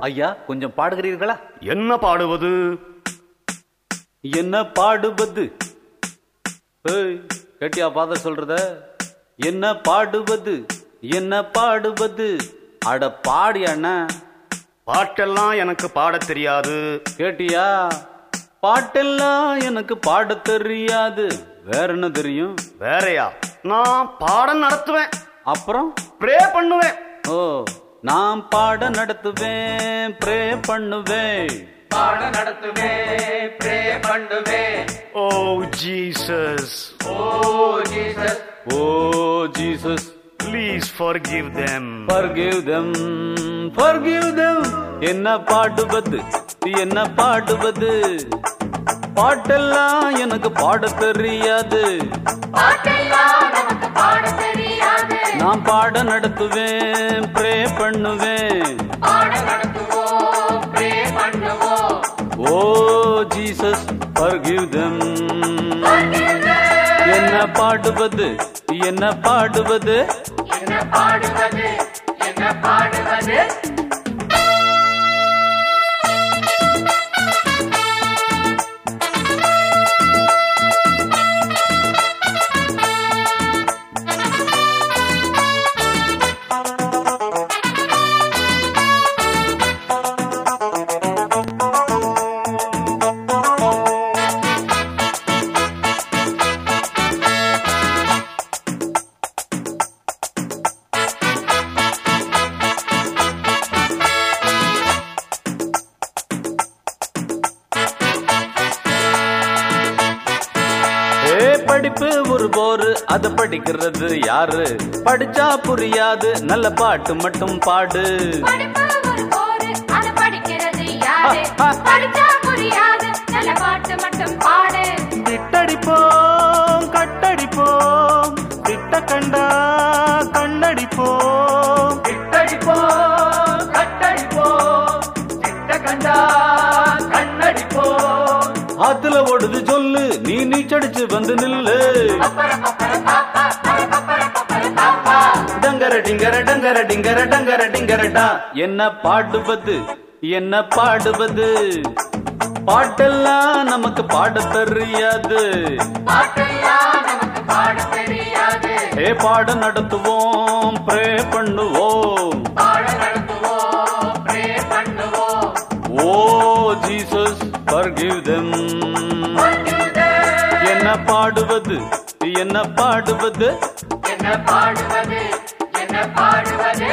ஐயா கொஞ்சம் பாடுகிறீர்களா என்ன பாடுவது என்ன பாடுவது ஏய் கேட்டியா ஃபாதர் சொல்றத என்ன பாடுவது என்ன பாடுவது அட பாடி அண்ணா பாட்டெல்லாம் எனக்கு பாடத் தெரியாது கேட்டியா பாட்டெல்லாம் எனக்கு பாடத் தெரியாது வேற என்ன தெரியும் வேறயா நான் பாடம் நடத்துவேன் அப்புறம் ப்ரே பண்ணுவேன் ஓ நான் பாட நடத்துவேன் ப்ரே பண்ணுவேன் பாட நடத்துவே ப்ரே பண்ணுவே oh Jesus oh Jesus oh Jesus please forgive them forgive them forgive them என்ன பாடுவது என்ன பாடுவது பாட்டெல்லாம் எனக்கு பாட தெரியாது பாட்டெல்லாம் நமக்கு பாட தெரியாது நான் பாட நடத்துவேன் ப்ரே பண்ணுவேன் பாட நடத்துவோம் ப்ரே பண்ணுவோம் ஓ ஜீசஸ் forgive them என்ன பாடுவது என்ன பாடுவது என்ன பாடுவது என்ன பாடுவது ஏ படிப்பு ஒரு போரு அத படிக்கிறது யாரு படிச்சா புரியாது நல்ல பாட்டு மட்டும் பாடு படிப்பு ஒரு போரு அது படிக்கிறது யாரு படிச்சா புரியாது நல்ல பாட்டு மட்டும் பாடு திட்டடிப்போம் கட்டடிப்போம் திட்ட கண்டா கண்ணடிப்போம் திட்டடிப்போம் கட்டடிப்போம் திட்ட கண்டா கண்ணடிப்போம் ஆத்துல ஓடுது சொல்லு நீ நீச்சடிச்சு வந்து நில்லு டங்கர டிங்கர டங்கர டிங்கர டங்கர டிங்கரடா என்ன பாடுவது என்ன பாடுவது பாட்டெல்லாம் நமக்கு பாட தெரியாது பாட்டெல்லாம் நமக்கு பாட தெரியாது ஏ பாட நடத்துவோம் ப்ரே பண்ணுவோம் பாட நடத்துவோம் ப்ரே பண்ணுவோம் ஓ ஜீசஸ் forgive them என்ன பாடுவது என்ன பாடுவது என்ன பாடுவது என்ன பாடுவது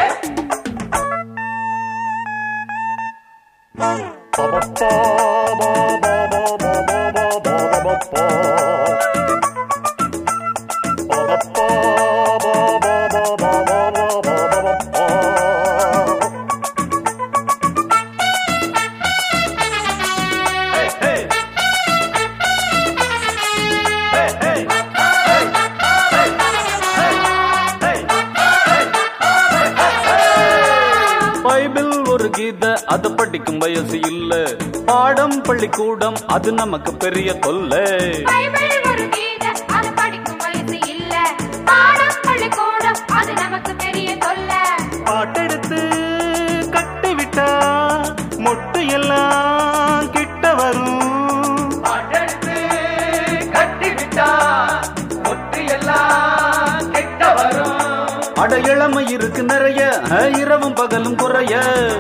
பைபிள் ஒரு கீத அது படிக்கும் வயசு இல்ல பாடம் பள்ளிக்கூடம் அது நமக்கு பெரிய தொல்லை பைபிள் ஒரு கீத அது படிக்கும் வயசு இல்ல பாடம் பள்ளிக்கூடம் அது நமக்கு பெரிய தொல்லை பாட்டெடுத்து கட்டிவிட்டா மொட்டு எல்லாம் கிட்ட வரும் பாட்டெடுத்து கட்டிவிட்டா ஒட்டு எல்லாம் கெட்ட வரும் அட இளமை இருக்கு நிறைய அஹ், இரவும் பகலும் குறைய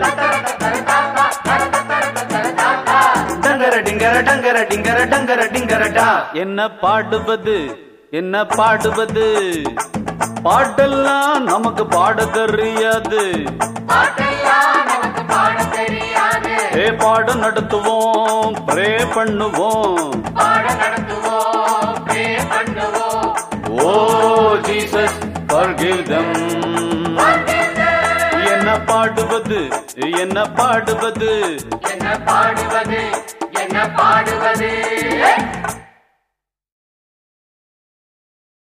டங்கர டிங்கர டங்கர டிங்கர டங்கர டிங்கரடா என்ன பாடுவது என்ன பாடுவது பாட்டெல்லாம் நமக்கு பாட தெரியாது பாட்டெல்லாம் நமக்கு பாட தெரியாது ஏ பாடம் நடத்துவோம் ப்ரே பண்ணுவோம் பாட நடத்துவோம் ப்ரே பண்ணுவோம் ஓ ஜீசஸ் forgive them என்ன பாடுவது என்ன பாடுவது என்ன பாடுவது என்ன பாடுவது